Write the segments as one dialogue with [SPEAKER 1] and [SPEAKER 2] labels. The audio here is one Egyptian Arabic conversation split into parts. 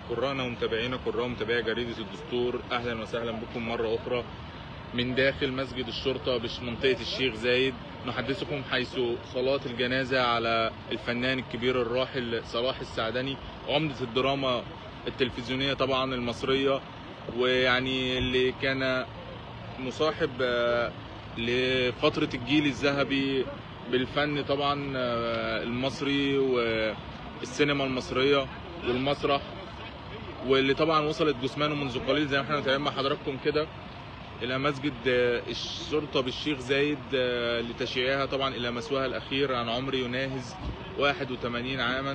[SPEAKER 1] قراءنا ومتابعينا قراء ومتابعي جريدة الدستور أهلا وسهلا بكم مرة أخرى من داخل مسجد الشرطة بمنطقة الشيخ زايد نحدثكم حيث صلاة الجنازة على الفنان الكبير الراحل صلاح السعدني عمدة الدراما التلفزيونية طبعا المصرية ويعني اللي كان مصاحب آه، لفترة الجيل الذهبي بالفن طبعا آه، المصري والسينما المصرية والمسرح واللي طبعا وصلت جثمانه منذ قليل زي ما احنا متابعين مع حضراتكم كده الى مسجد آه، الشرطه بالشيخ زايد آه، لتشييعها طبعا الى مثواها الاخير عن عمر يناهز 81 عاما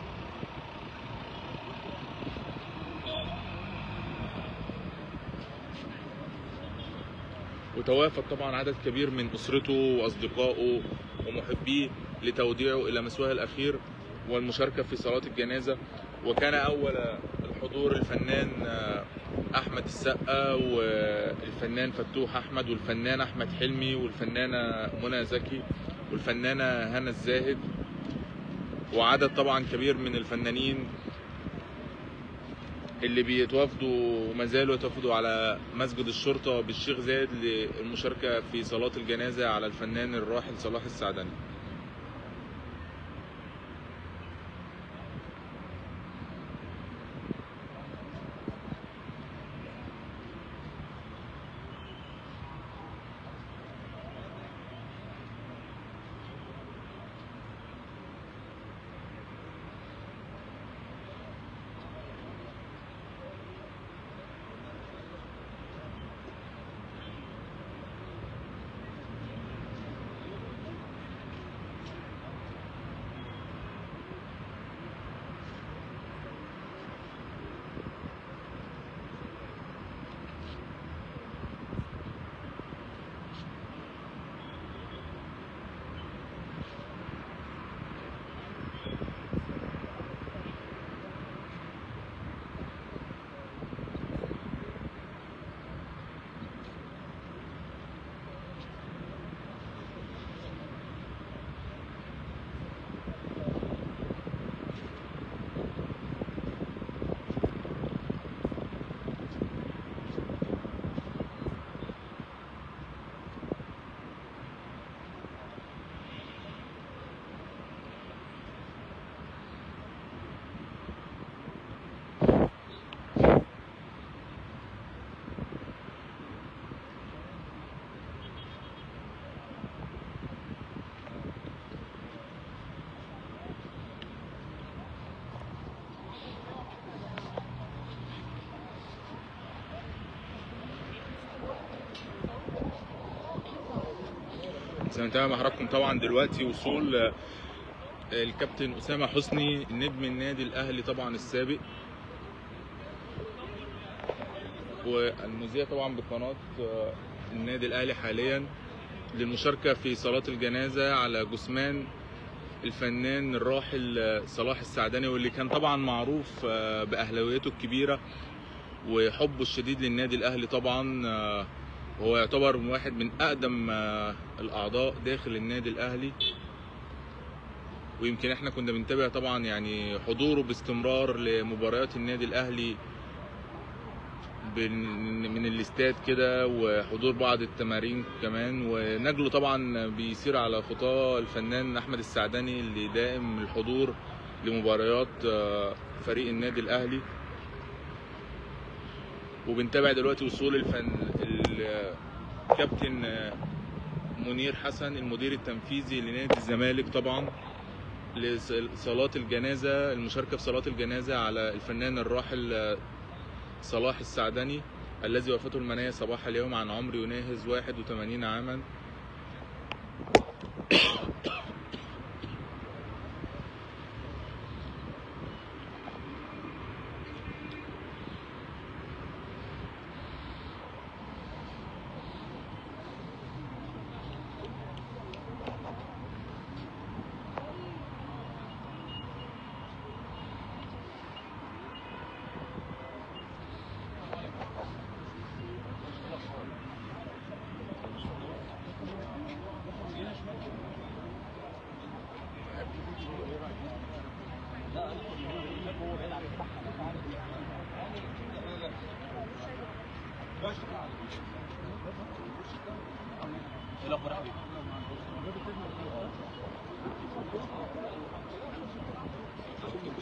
[SPEAKER 1] وتوافد طبعا عدد كبير من اسرته واصدقائه ومحبيه لتوديعه الى مثواه الاخير والمشاركه في صلاه الجنازه وكان اول الحضور الفنان آه، احمد السقا والفنان فتوح احمد والفنان احمد حلمي والفنانه منى زكي والفنانه هنا الزاهد وعدد طبعا كبير من الفنانين اللي بيتوافدوا وما زالوا يتوافدوا على مسجد الشرطه بالشيخ زايد للمشاركه في صلاه الجنازه على الفنان الراحل صلاح السعدني زي ما نتابع مع حضراتكم طبعا دلوقتي وصول آه، الكابتن اسامه حسني نجم النادي الاهلي طبعا السابق والمذيع طبعا بقناه آه، النادي الاهلي حاليا للمشاركه في صلاه الجنازه على جثمان الفنان الراحل آه، صلاح السعدني واللي كان طبعا معروف آه، باهلاويته الكبيره وحبه الشديد للنادي الاهلي طبعا آه، وهو يعتبر واحد من اقدم آه، الاعضاء داخل النادي الاهلي ويمكن احنا كنا بنتابع طبعا يعني حضوره باستمرار لمباريات النادي الاهلي بن- من الاستاد كده وحضور بعض التمارين كمان ونجله طبعا بيسير على خطاه الفنان احمد السعدني اللي دائم الحضور لمباريات آه، فريق النادي الاهلي وبنتابع دلوقتي وصول الفن الكابتن آه، منير حسن المدير التنفيذي لنادي الزمالك طبعا لصلاة الجنازة المشاركة في صلاة الجنازة على الفنان الراحل آه، صلاح السعدني الذي وفاته المنية صباح اليوم عن عمر يناهز 81 عاما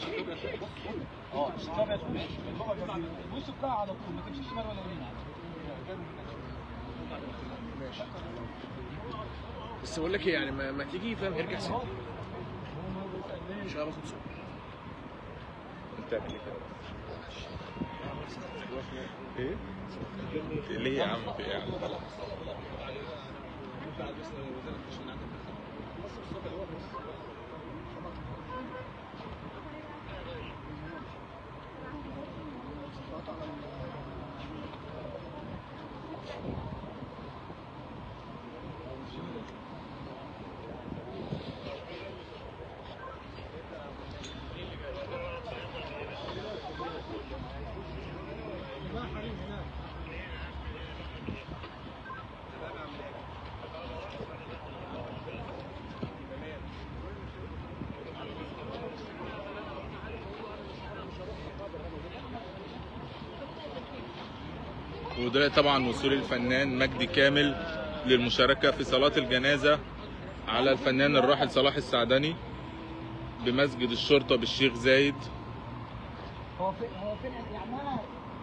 [SPEAKER 2] اه الشيك الابيض هو بيبقى الوش بتاعه على طول ما تمشيش شمال ولا يمين
[SPEAKER 3] ماشي بس بقول لك ايه يعني ما, ما تيجي فاهم ارجع سنة مش هاخد صوت
[SPEAKER 1] انت ايه ليه يا عم في ايه يا عم ودلوقتي طبعا وصول الفنان مجدي كامل للمشاركة في صلاة الجنازة على الفنان الراحل صلاح السعدني بمسجد الشرطة بالشيخ زايد
[SPEAKER 2] هو فين هو فين يعني انا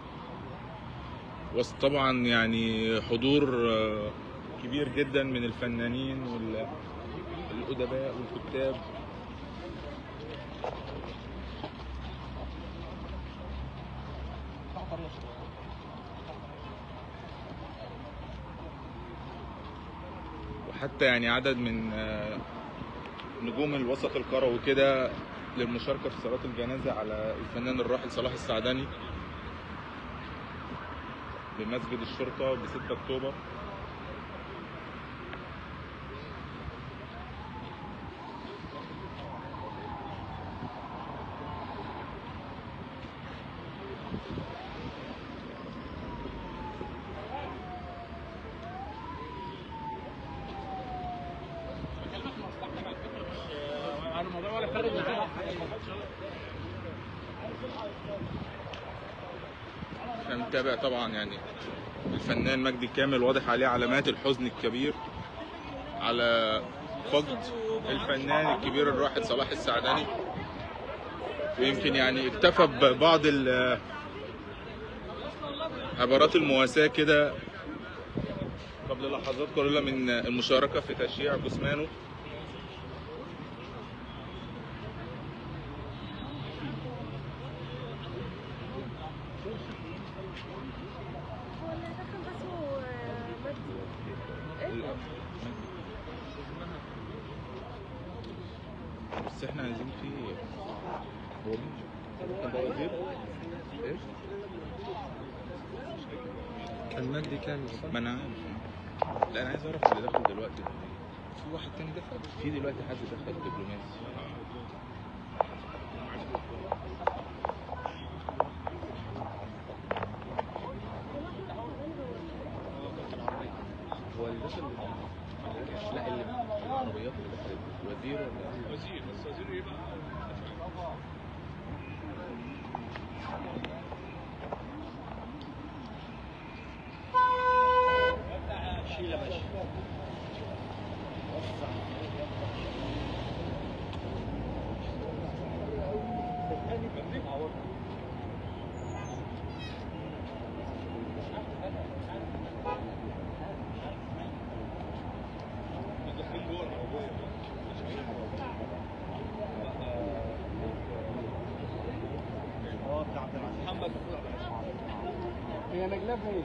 [SPEAKER 1] وسط طبعا يعني حضور آه، كبير جدا من الفنانين والأدباء والكتاب وحتى يعني عدد من آه، نجوم الوسط الكروي كده للمشاركة في صلاة الجنازة على الفنان الراحل صلاح السعدني بمسجد الشرطة ب 6 أكتوبر
[SPEAKER 3] على الموضوع ولا فارق معايا
[SPEAKER 1] احنا بنتابع طبعا يعني الفنان مجدي كامل واضح عليه علامات الحزن الكبير على فقد الفنان الكبير الراحل صلاح السعدني ويمكن يعني اكتفى ببعض ال- عبارات المواساة كده قبل لحظات قليلة من المشاركة في تشييع جثمانه
[SPEAKER 4] هو اللي دخل ده اسمه آه، مجدي ايه
[SPEAKER 1] بس احنا عايزين فيه هو مين؟ كان ده وزير؟ ايه؟
[SPEAKER 3] كان مجدي كامل صح؟
[SPEAKER 1] ما انا عارف لا انا عايز اعرف اللي دخل دلوقتي في واحد تاني دخل في دلوقتي حد دخل دبلوماسي هو اللي دخل لا اللي العربيات اللي دخلت وزير ولا وزير بس وزير ايه بقى؟
[SPEAKER 2] هي نجلاء فين؟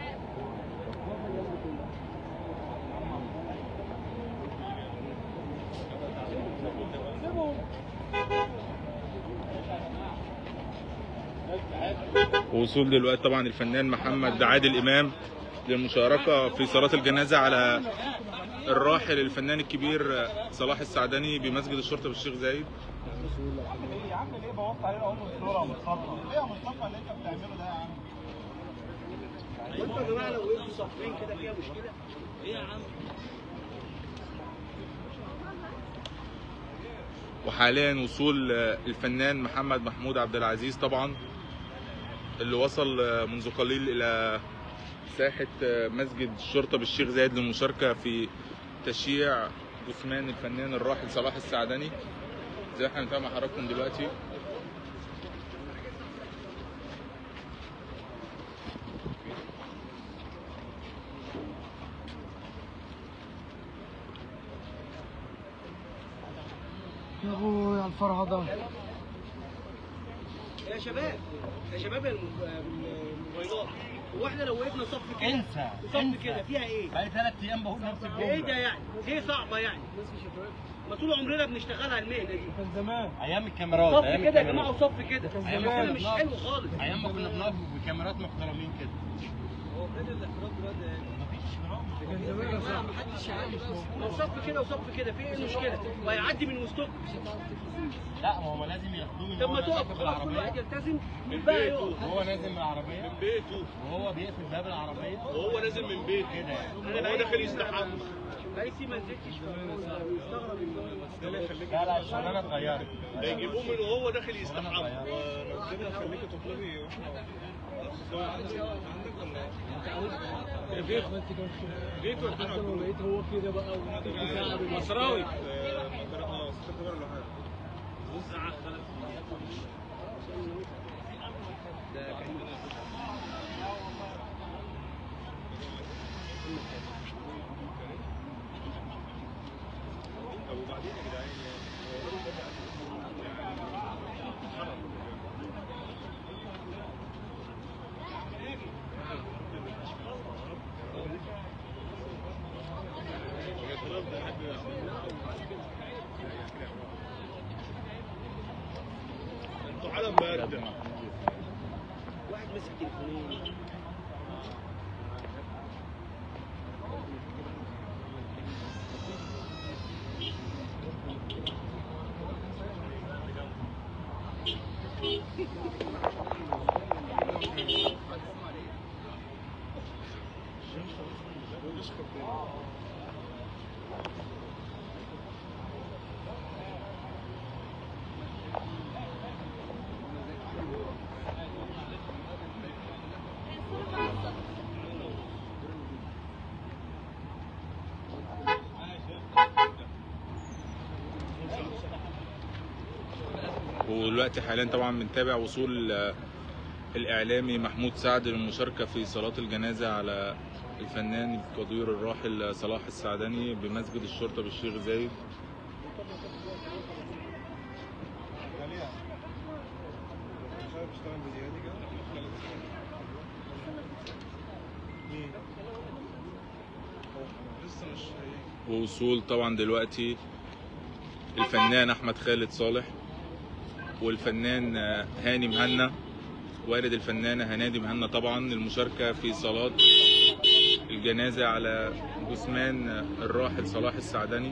[SPEAKER 1] ووصول دلوقتي طبعا الفنان محمد عادل امام للمشاركه في صلاه الجنازه على الراحل الفنان الكبير صلاح السعدني بمسجد الشرطه بالشيخ زايد
[SPEAKER 2] ايه يا عم ليه بوظت علينا اقول له الصوره يا مصطفى؟ ايه يا مصطفى اللي انت بتعمله ده يا عم؟
[SPEAKER 5] وانتوا يا جماعه لو وقفتوا صفين كده فيها مشكله ايه يا عم
[SPEAKER 1] وحاليا وصول الفنان محمد محمود عبد العزيز طبعا اللي وصل منذ قليل الى ساحه مسجد الشرطه بالشيخ زايد للمشاركه في تشييع جثمان الفنان الراحل صلاح السعدني زي ما احنا بنتابع مع حضراتكم دلوقتي
[SPEAKER 3] الفرهدة
[SPEAKER 5] يا شباب يا شباب الم- الموبايلات هو احنا لو وقفنا صف كده
[SPEAKER 2] انسى
[SPEAKER 5] صف كده فيها ايه؟
[SPEAKER 2] بقالي ثلاث ايام بقول نفس
[SPEAKER 5] ايه
[SPEAKER 2] الجمله
[SPEAKER 5] ده يعني؟ ليه صعبة يعني؟ ما طول عمرنا بنشتغلها المهنة دي
[SPEAKER 3] كان زمان
[SPEAKER 2] ايام الكاميرات
[SPEAKER 5] صف
[SPEAKER 2] ايام
[SPEAKER 5] كده يا جماعة
[SPEAKER 2] الكاميرات
[SPEAKER 5] وصف كده
[SPEAKER 2] أيام ما
[SPEAKER 5] كده
[SPEAKER 2] كنا
[SPEAKER 5] مش
[SPEAKER 2] بنقف.
[SPEAKER 5] حلو خالص
[SPEAKER 2] ايام ما كنا بنقف بكاميرات محترمين كده
[SPEAKER 3] كان زمان يا صاحبي
[SPEAKER 5] لو صف كده وصف كده في ايه المشكلة؟ وهيعدي من وسطكم
[SPEAKER 2] لا ما هو لازم ياخدوه من
[SPEAKER 5] طب
[SPEAKER 2] هو
[SPEAKER 5] ما
[SPEAKER 2] نازل
[SPEAKER 5] تقف خلاص كل واحد
[SPEAKER 2] بالعربيه
[SPEAKER 5] يلتزم والباقي يقف
[SPEAKER 2] وهو نازل من العربيه
[SPEAKER 6] من بيته
[SPEAKER 2] وهو بيقفل باب العربيه
[SPEAKER 6] وهو نازل من بيته
[SPEAKER 2] كده يعني
[SPEAKER 5] انا
[SPEAKER 6] هو داخل يستحمى
[SPEAKER 5] بقالي كتير ما نزلتش مستغرب ان
[SPEAKER 2] لا لا الشغلانه اتغيرت
[SPEAKER 6] هيجيبوه من وهو داخل
[SPEAKER 2] الشغلانه
[SPEAKER 6] يستحمى
[SPEAKER 2] اتغيرت
[SPEAKER 6] كده خليكي تطلبي
[SPEAKER 3] بيته لحد ما بقيت هو كده بقى ومساعد
[SPEAKER 6] مصراوي انتوا عالم بارد
[SPEAKER 5] واحد ماسك تليفونين
[SPEAKER 1] ودلوقتي حاليا طبعا بنتابع وصول آه، الاعلامي محمود سعد للمشاركه في صلاه الجنازه على الفنان القدير الراحل صلاح السعدني بمسجد الشرطه بالشيخ زايد ووصول طبعا دلوقتي الفنان احمد خالد صالح والفنان آه، هاني مهنا والد الفنانه هنادي مهنا طبعا المشاركه في صلاه الجنازه على جثمان آه، الراحل صلاح السعدني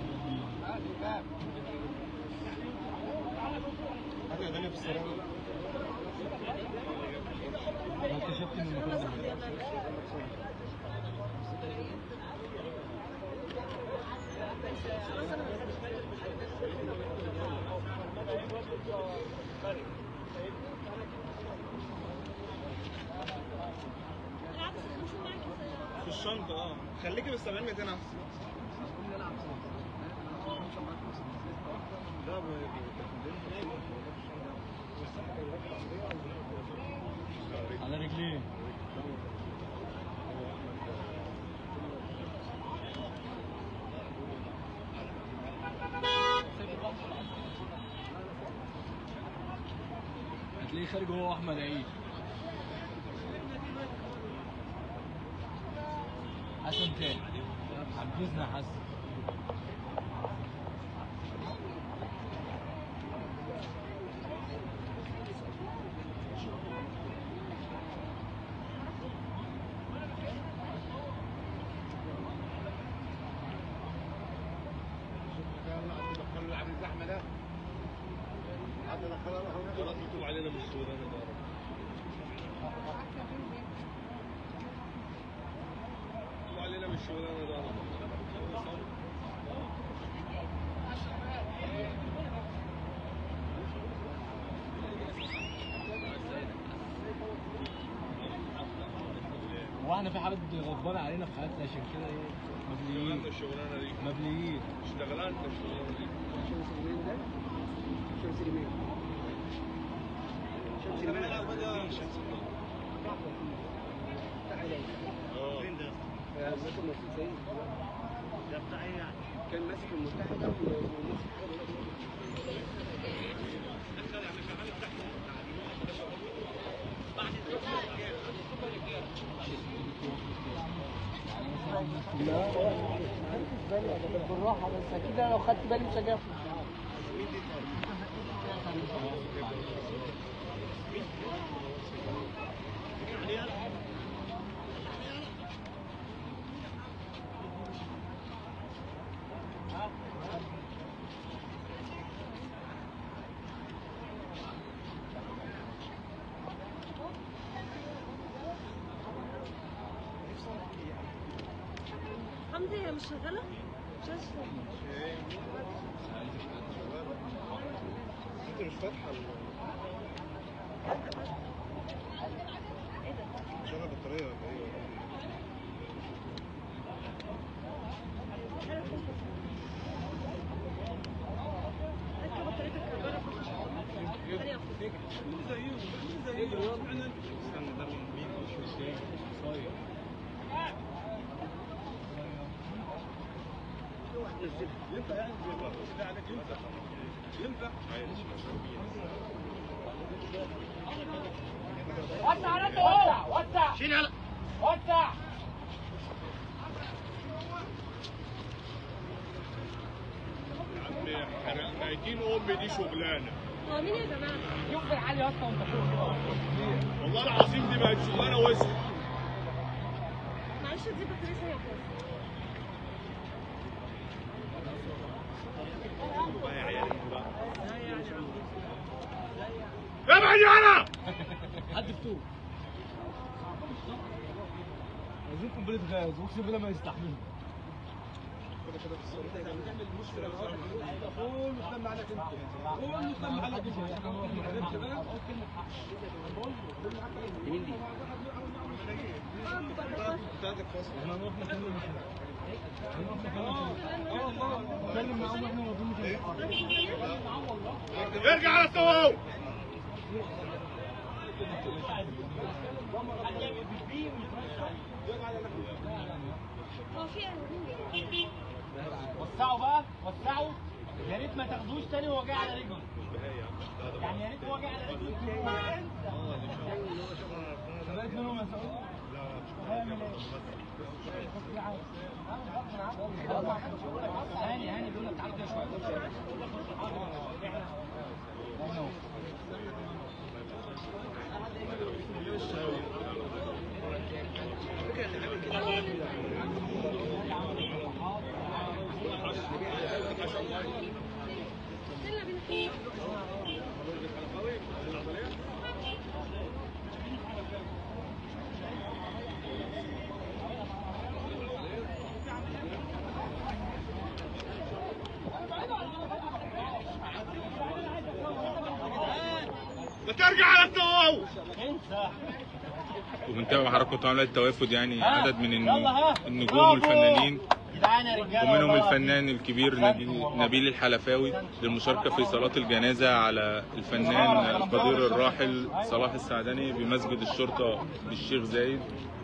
[SPEAKER 3] اكتشفت ان المكان ده
[SPEAKER 6] في الشنطه اه خليكي بال 70 200 احسن
[SPEAKER 3] على رجليه هتلاقيه خارج هو واحمد عيد حسن تاني عجزنا حسن
[SPEAKER 6] خلاص مكتوب علينا من الشغلانه ده مكتوب علينا من الشغلانه ده
[SPEAKER 3] هو احنا في حد غضبان علينا في حياتنا عشان كده ايه
[SPEAKER 6] اشتغلنا
[SPEAKER 3] مبليين
[SPEAKER 6] الشغلانه دي
[SPEAKER 3] مبليين
[SPEAKER 6] اشتغلنا الشغلانه دي
[SPEAKER 5] شمس اليمين شمس اليمين
[SPEAKER 6] اه
[SPEAKER 5] ماسك المسجد زي ده بتاع ايه يعني؟ كان ماسك المتحدة وماسك حاجة بالراحه بس اكيد انا لو خدت بالي مش هجاوب
[SPEAKER 4] حمدي هي مش شغالة؟ مش عايزة تشتغل.
[SPEAKER 6] انت مش فاتحه عشان البطاريه ولا ايه؟
[SPEAKER 4] ركب بطاريتك جرب بس شغالة. ثانية واحدة.
[SPEAKER 6] ينفع يعني ده عليك ينفع ينفع
[SPEAKER 5] وسع يا رب وسع وسع
[SPEAKER 3] شيل يلا
[SPEAKER 5] وسع
[SPEAKER 6] يا عم احنا ميتين امي دي شغلانه
[SPEAKER 4] هو مين يا جماعة؟
[SPEAKER 5] يفضل عالي يا اسطى وانت فوق كده
[SPEAKER 6] والله العظيم دي بقت شغلانه وسخ
[SPEAKER 4] معلش دي بطارية ثانية واحدة.
[SPEAKER 6] ابعد يا انا
[SPEAKER 5] حد فتوه عايزين قنبله غاز اقسم بالله ما يستحملوا
[SPEAKER 6] ارجع على الصواب
[SPEAKER 4] هو في ايه؟
[SPEAKER 5] وسعوا بقى وسعوا يا ريت ما تاخدوش تاني وهو جاي على رجله يعني يا ريت هو جاي على رجله خدت منهم يا سعود هيعمل ايه؟ هاني هاني بيقول لك تعالى كده شويه
[SPEAKER 4] يلا بينا.
[SPEAKER 6] ما ترجع على الصواب
[SPEAKER 1] وبنتابع حركة عملة التوافد يعني
[SPEAKER 5] ها.
[SPEAKER 1] عدد من الن-
[SPEAKER 5] يلا ها.
[SPEAKER 1] النجوم
[SPEAKER 5] برافو.
[SPEAKER 1] والفنانين
[SPEAKER 5] جدعان يا رجاله
[SPEAKER 1] ومنهم
[SPEAKER 5] والله.
[SPEAKER 1] الفنان الكبير نبيل, نبيل الحلفاوي للمشاركة في صلاة الجنازة على الفنان القدير الراحل صلاح السعدني بمسجد الشرطة بالشيخ زايد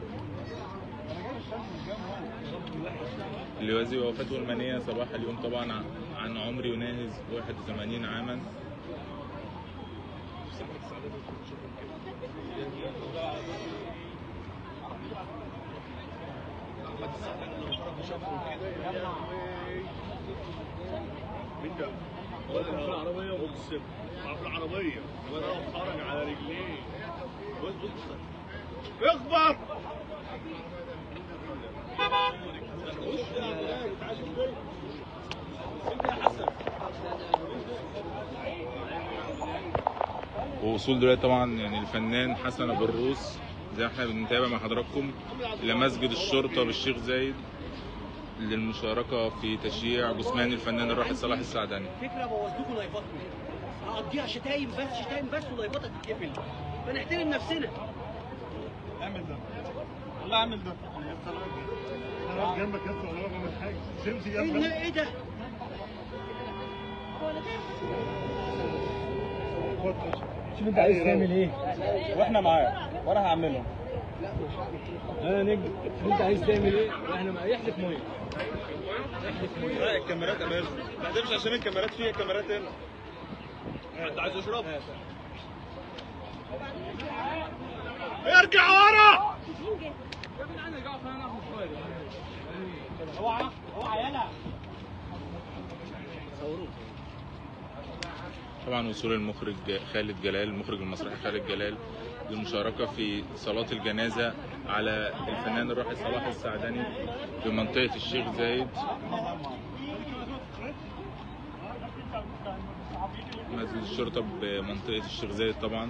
[SPEAKER 1] لوازي وفاته المنية صباح اليوم طبعا عن- عن عمر يناهز 81 عاما
[SPEAKER 6] مين ده؟ ولا في العربية اقسم في العربية وانا اقف اتفرج على رجليه بص بص اخبط
[SPEAKER 1] ووصول دلوقتي طبعا يعني الفنان حسن ابو الروس زي ما احنا بنتابع مع حضراتكم الى مسجد الشرطه بالشيخ زايد للمشاركه في تشييع جثمان الفنان الراحل صلاح السعدني
[SPEAKER 5] فكره بوظ لكم لايفاتكم هقضيها شتايم بس شتايم بس ولايفاتك تتقفل فنحترم نفسنا
[SPEAKER 2] اعمل ده والله اعمل ده انا جنبك يا اسطى ولا بعمل حاجه سيبتي
[SPEAKER 5] ايه
[SPEAKER 2] جنبك
[SPEAKER 5] ده- ايه ده؟
[SPEAKER 4] هو انا جاي
[SPEAKER 2] شوف انت عايز تعمل ايه واحنا معاك وانا هعمله انا نجم شوف انت عايز تعمل ايه واحنا معاك يحلف ميه يحلف ميه لا الكاميرات يا باشا ما تمشي عشان الكاميرات فيها كاميرات هنا
[SPEAKER 6] انت عايز اشرب ارجع ورا
[SPEAKER 5] اوعى اوعى يلا
[SPEAKER 1] طبعا وصول المخرج خالد جلال المخرج المسرحي خالد جلال للمشاركة في صلاة الجنازة على الفنان الراحل صلاح السعدني بمنطقة الشيخ زايد مسجد الشرطة بمنطقة الشيخ زايد طبعا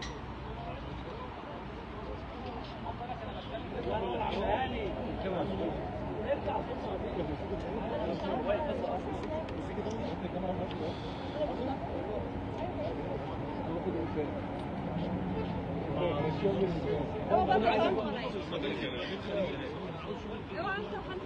[SPEAKER 4] هو بقى بيعمل اوعى انت وحد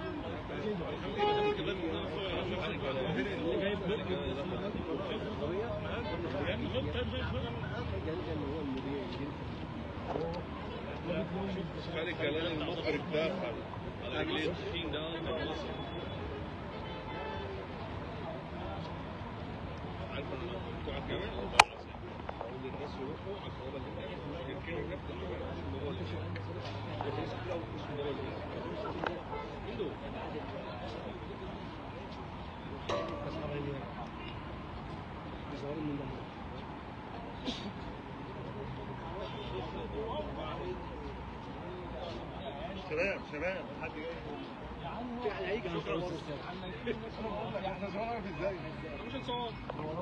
[SPEAKER 6] خالد جلال المخرج ده على رجليه التخين ده عارف انا بتوع الجامع اقول للناس يروحوا على الصوره اللي هناك يركنوا هناك عشان هو اللي الناس كلها اسمه هو اللي شباب شباب حد جاي هيجي احنا صورنا في ازاي مش هنصور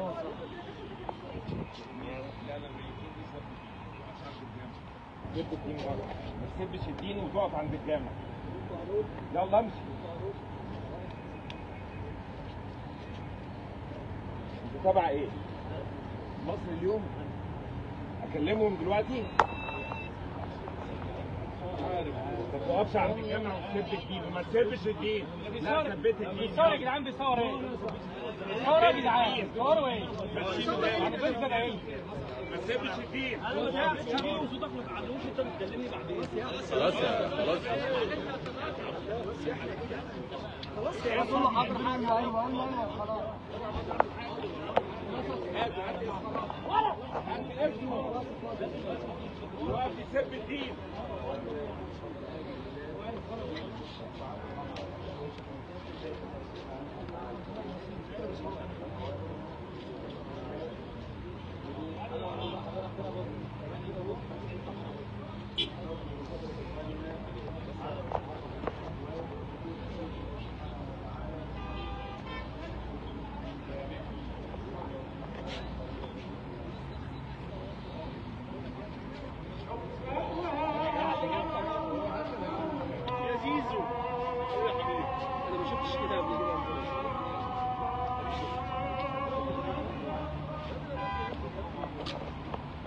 [SPEAKER 2] جيب الدين بره ما تسيبش الدين وتقف عند الجامع يلا امشي انت تبع ايه؟ مصر اليوم اكلمهم دلوقتي ما تقفش عند الجامع وتسيب الدين وما تسيبش الدين لا ثبت الدين
[SPEAKER 5] بيصور يا جدعان بيصور ايه؟ بيصور ايه يا جدعان؟ بيصوروا ايه؟ يعني فين كده ايه؟
[SPEAKER 2] ما تسيبش الدين
[SPEAKER 1] خلاص يا خلاص
[SPEAKER 2] دلوقتي سيب الدين
[SPEAKER 6] يا زيزو ايه يا حبيبي انا ما شفتش كده قبل